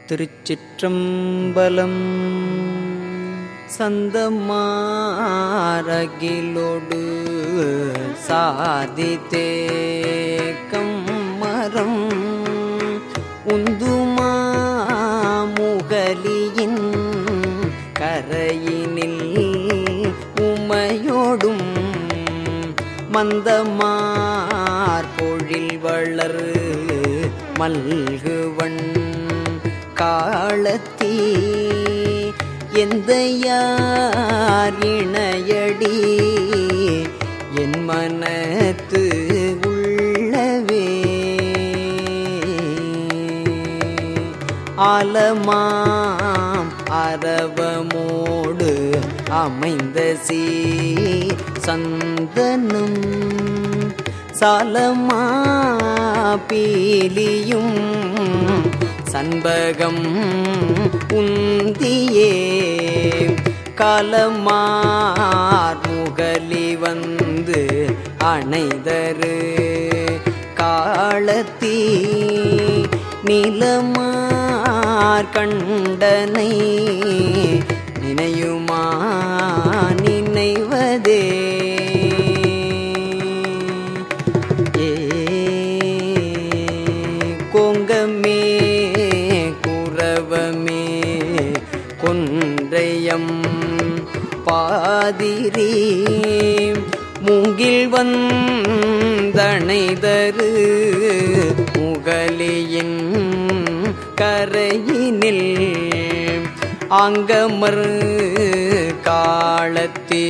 திருச்சிற்றம்பலம் சந்தமாரகிலோடு சாதி தேக்கம் மரம் உந்துமா முகலியின் கரையினில் உமையோடும் மந்தமார் பொழில் வளர் மல்குவன் காலத்தீ எந்த யார் இணையடி என் மனத்து உள்ளவே ஆலமாம் அரவமோடு அமைந்த சீ சந்தனும் சாலமா பீலியும் சண்பகம் உந்தியே காலமார் முகலி வந்து அணைதரு காலத்தீ நீலமார் கண்டனை நினையுமா நினைவதே ஏ கோங்கமே குரவமே கொன்றையம் பாதிரி மூங்கில் வந்தணைதரு முகலியின் கரையினில் ஆங்கமர் காலத்தே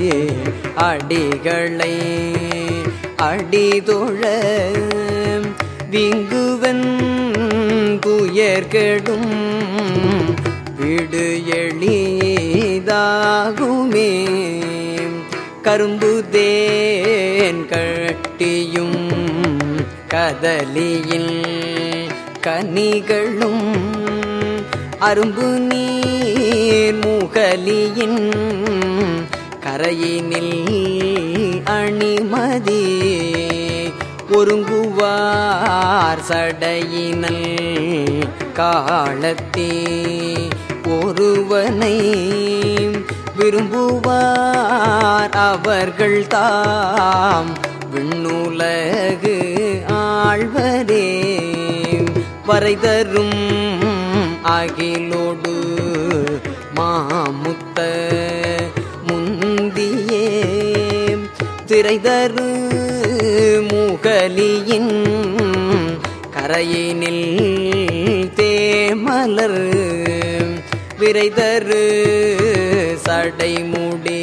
அடிகளை அடிதொழ விங்குவன் துயர்கெடும் விடு எளிதாகுமே கரும்பு தேன் கட்டியும் கதலியில் கனிகளும் அரும்பு நீர் முகலியின் கரையினில் அணிமதி ஒருங்குவார் சடையினல் காலத்தே ஒருவனை விரும்புவார் அவர்கள் தாம் விண்ணுலகு ஆழ்வரே வரைதரும் அகிலோடு மாமுத்த முந்தியே திரைதரு முகலியின் கரையினில் தேமலர் விரைதரு சடைமுடி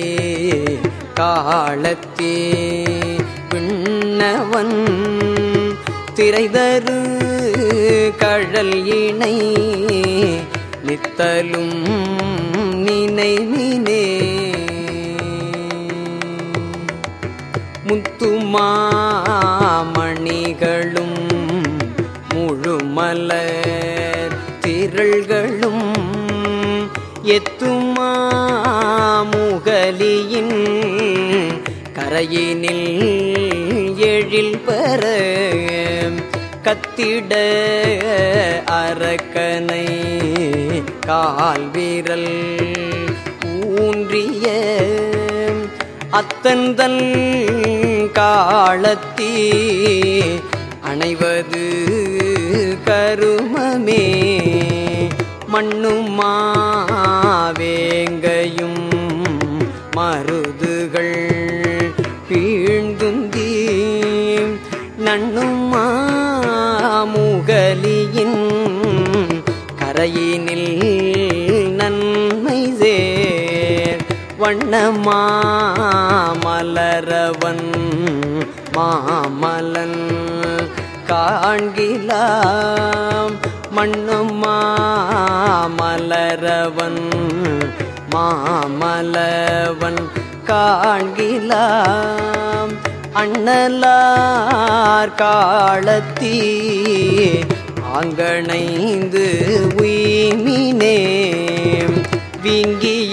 காலத்தே விண்ணவன் திரைதரு கழல் இணை நித்தலும் நினைவினே முத்துமாமணிகளும் முழுமலர் திரள்களும் எத்துமா முகலியின் கரையினில் எழில் பெற கத்திட அரக்கனை கால் வீரல் ஊன்றிய அத்தந்தன் காலத்தீ அணைவது கருமமே மண்ணுமா வேங்கையும் மருதுகள் பீழ்ந்துந்தி நண்ணுமா முகலியின் கரையினில் நன்மை சேர் வண்ணமா மலரவன் மாமலன் காண்கிலாம் மண்ணுமா மலரவன் மாமலவன் காண்கிலாம் அண்ணலார் காலத்தீ ஆங்கணைந்து உய்மினே விங்கிய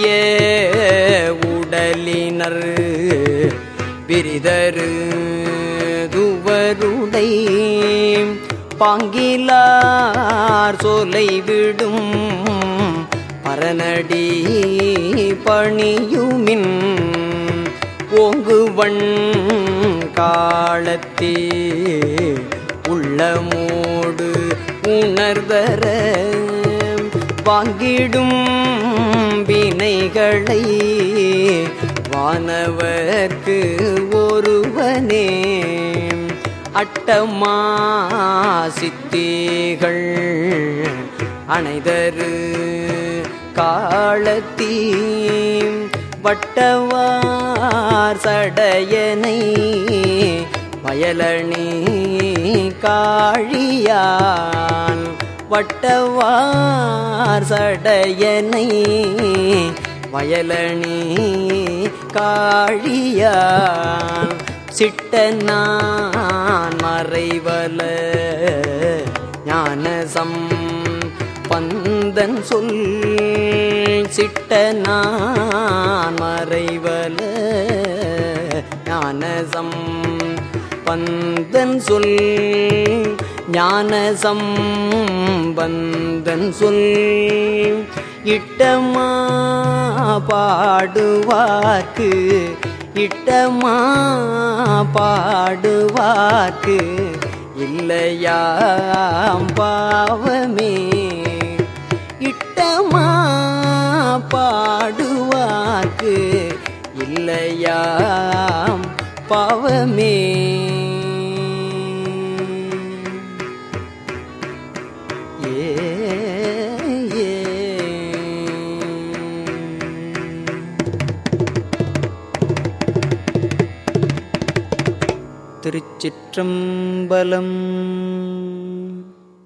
உடலினர் விரிதரு துவருடை பாங்கிலார் சோலை விடும் பரநடி பணியுமின் ஓங்குவன் காலத்தே உள்ளமோடு உணர்தர வாங்கிடும் வினைகளை வானவர்க்கு ஒருவனே அட்டமா சித்திகள் அனைதரு காலத்தீ வட்டவார் சடையனை வயலணி காழியான் வட்டவார் சடையனை வயலணி காழியான் சிட்டனான் மறைவல ஞானசம் பந்தன் சொல் சிட்டனான் மறைவல ஞானசம் பந்தன் சொல் ஞானசம் பந்தன் சொல் இட்டமா பாடுவார்க்கு இட்டமா பாடுவார்க்கு இல்லையாம் பாவமே இட்டமா பாடுவார்க்கு இல்லையாம் பாவமே ஏ ஏ திருச்சிற்றம்பலம்